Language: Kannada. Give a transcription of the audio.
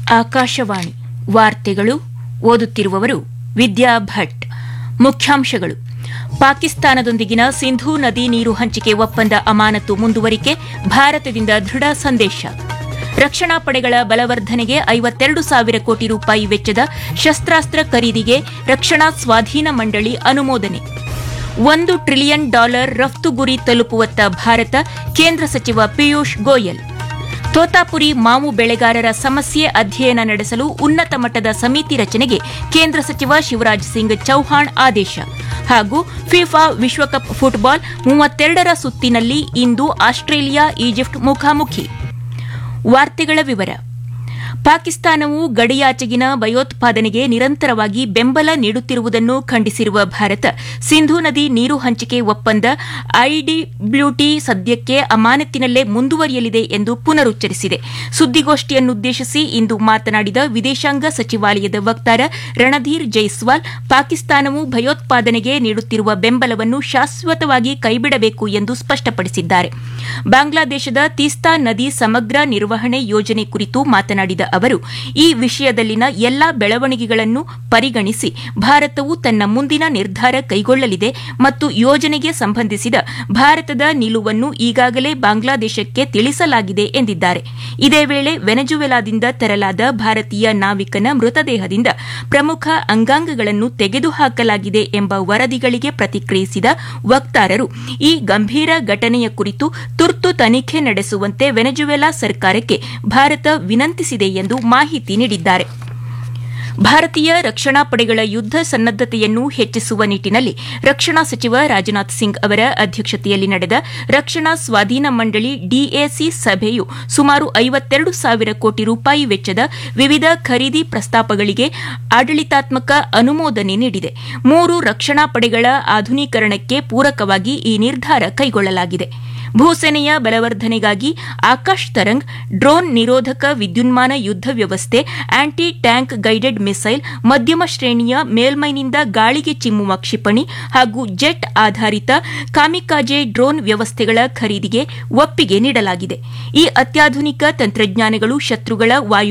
ಆಕಾಶವಾಣಿ ವಾರ್ತೆಗಳು ಓದುತ್ತಿರುವವರು ವಿದ್ಯಾ ಭಟ್ ಮುಖ್ಯಾಂಶಗಳು ಪಾಕಿಸ್ತಾನದೊಂದಿಗಿನ ಸಿಂಧೂ ನದಿ ನೀರು ಹಂಚಿಕೆ ಒಪ್ಪಂದ ಅಮಾನತು ಮುಂದುವರಿಕೆ ಭಾರತದಿಂದ ದೃಢ ಸಂದೇಶ ರಕ್ಷಣಾ ಪಡೆಗಳ ಬಲವರ್ಧನೆಗೆ ಐವತ್ತೆರಡು ಸಾವಿರ ಕೋಟಿ ರೂಪಾಯಿ ವೆಚ್ಚದ ಶಸ್ತ್ರಾಸ್ತ್ರ ಖರೀದಿಗೆ ರಕ್ಷಣಾ ಸ್ವಾಧೀನ ಮಂಡಳಿ ಅನುಮೋದನೆ ಒಂದು ಟ್ರಿಲಿಯನ್ ಡಾಲರ್ ರಫ್ತು ಗುರಿ ತಲುಪುವತ್ತ ಭಾರತ ಕೇಂದ್ರ ಸಚಿವ ಪಿಯೂಷ್ ಗೋಯಲ್ ತೋತಾಪುರಿ ಮಾವು ಬೆಳೆಗಾರರ ಸಮಸ್ಯೆ ಅಧ್ಯಯನ ನಡೆಸಲು ಉನ್ನತ ಮಟ್ಟದ ಸಮಿತಿ ರಚನೆಗೆ ಕೇಂದ್ರ ಸಚಿವ ಶಿವರಾಜ್ ಸಿಂಗ್ ಚೌಹಾಣ್ ಆದೇಶ ಹಾಗೂ ಫಿಫಾ ವಿಶ್ವಕಪ್ ಫುಟ್ಬಾಲ್ ಮೂವತ್ತೆರಡರ ಸುತ್ತಿನಲ್ಲಿ ಇಂದು ಆಸ್ಟ್ರೇಲಿಯಾ ಈಜಿಪ್ಟ್ ಮುಖಾಮುಖಿ ವಾರ್ತೆಗಳ ವಿವರ ಪಾಕಿಸ್ತಾನವು ಗಡಿಯಾಚೆಗಿನ ಭಯೋತ್ಪಾದನೆಗೆ ನಿರಂತರವಾಗಿ ಬೆಂಬಲ ನೀಡುತ್ತಿರುವುದನ್ನು ಖಂಡಿಸಿರುವ ಭಾರತ ಸಿಂಧೂ ನದಿ ನೀರು ಹಂಚಿಕೆ ಒಪ್ಪಂದ ಐಡಿಬ್ಲ್ಯೂಟಿ ಸದ್ಯಕ್ಕೆ ಅಮಾನತಿನಲ್ಲೇ ಮುಂದುವರಿಯಲಿದೆ ಎಂದು ಪುನರುಚ್ಚರಿಸಿದೆ ಸುದ್ದಿಗೋಷ್ಠಿಯನ್ನುದ್ದೇಶಿಸಿ ಇಂದು ಮಾತನಾಡಿದ ವಿದೇಶಾಂಗ ಸಚಿವಾಲಯದ ವಕ್ತಾರ ರಣಧೀರ್ ಜೈಸ್ವಾಲ್ ಪಾಕಿಸ್ತಾನವು ಭಯೋತ್ಪಾದನೆಗೆ ನೀಡುತ್ತಿರುವ ಬೆಂಬಲವನ್ನು ಶಾಶ್ವತವಾಗಿ ಕೈಬಿಡಬೇಕು ಎಂದು ಸ್ಪಷ್ಟಪಡಿಸಿದ್ದಾರೆ ಬಾಂಗ್ಲಾದೇಶದ ತೀಸ್ತಾ ನದಿ ಸಮಗ್ರ ನಿರ್ವಹಣೆ ಯೋಜನೆ ಕುರಿತು ಮಾತನಾಡಿದ ಅವರು ಈ ವಿಷಯದಲ್ಲಿನ ಎಲ್ಲಾ ಬೆಳವಣಿಗೆಗಳನ್ನು ಪರಿಗಣಿಸಿ ಭಾರತವು ತನ್ನ ಮುಂದಿನ ನಿರ್ಧಾರ ಕೈಗೊಳ್ಳಲಿದೆ ಮತ್ತು ಯೋಜನೆಗೆ ಸಂಬಂಧಿಸಿದ ಭಾರತದ ನಿಲುವನ್ನು ಈಗಾಗಲೇ ಬಾಂಗ್ಲಾದೇಶಕ್ಕೆ ತಿಳಿಸಲಾಗಿದೆ ಎಂದಿದ್ದಾರೆ ಇದೇ ವೇಳೆ ವೆನೆಜುವೆಲಾದಿಂದ ತರಲಾದ ಭಾರತೀಯ ನಾವಿಕನ ಮೃತದೇಹದಿಂದ ಪ್ರಮುಖ ಅಂಗಾಂಗಗಳನ್ನು ತೆಗೆದುಹಾಕಲಾಗಿದೆ ಎಂಬ ವರದಿಗಳಿಗೆ ಪ್ರತಿಕ್ರಿಯಿಸಿದ ವಕ್ತಾರರು ಈ ಗಂಭೀರ ಘಟನೆಯ ಕುರಿತು ತುರ್ತು ತನಿಖೆ ನಡೆಸುವಂತೆ ವೆನೆಜುವೆಲಾ ಸರ್ಕಾರಕ್ಕೆ ಭಾರತ ವಿನಂತಿಸಿದೆ ಎಂದು ಮಾಹಿತಿ ನೀಡಿದ್ದಾರೆ ಭಾರತೀಯ ರಕ್ಷಣಾ ಪಡೆಗಳ ಯುದ್ದ ಸನ್ನದ್ದತೆಯನ್ನು ಹೆಚ್ಚಿಸುವ ನಿಟ್ಟಿನಲ್ಲಿ ರಕ್ಷಣಾ ಸಚಿವ ರಾಜನಾಥ್ ಸಿಂಗ್ ಅವರ ಅಧ್ಯಕ್ಷತೆಯಲ್ಲಿ ನಡೆದ ರಕ್ಷಣಾ ಸ್ವಾಧೀನ ಮಂಡಳಿ ಡಿಎಸಿ ಸಭೆಯು ಸುಮಾರು ಐವತ್ತೆರಡು ಸಾವಿರ ಕೋಟಿ ರೂಪಾಯಿ ವೆಚ್ಚದ ವಿವಿಧ ಖರೀದಿ ಪ್ರಸ್ತಾಪಗಳಿಗೆ ಆಡಳಿತಾತ್ಮಕ ಅನುಮೋದನೆ ನೀಡಿದೆ ಮೂರು ರಕ್ಷಣಾ ಪಡೆಗಳ ಆಧುನೀಕರಣಕ್ಕೆ ಪೂರಕವಾಗಿ ಈ ನಿರ್ಧಾರ ಕೈಗೊಳ್ಳಲಾಗಿದೆ ಭೂಸೇನೆಯ ಬಲವರ್ಧನೆಗಾಗಿ ಆಕಾಶ್ ತರಂಗ್ ಡ್ರೋನ್ ನಿರೋಧಕ ವಿದ್ಯುನ್ಮಾನ ಯುದ್ದ ವ್ಯವಸ್ಥೆ ಆಂಟಿ ಟ್ಯಾಂಕ್ ಗೈಡೆಡ್ ಮಿಸೈಲ್ ಮಧ್ಯಮ ಶ್ರೇಣಿಯ ಮೇಲ್ಮೈನಿಂದ ಗಾಳಿಗೆ ಚಿಮ್ಮುವ ಕ್ಷಿಪಣಿ ಹಾಗೂ ಜೆಟ್ ಆಧಾರಿತ ಕಾಮಿಕಾಜೆ ಡ್ರೋನ್ ವ್ಯವಸ್ಥೆಗಳ ಖರೀದಿಗೆ ಒಪ್ಪಿಗೆ ನೀಡಲಾಗಿದೆ ಈ ಅತ್ಯಾಧುನಿಕ ತಂತ್ರಜ್ಞಾನಗಳು ಶತ್ರುಗಳ ವಾಯು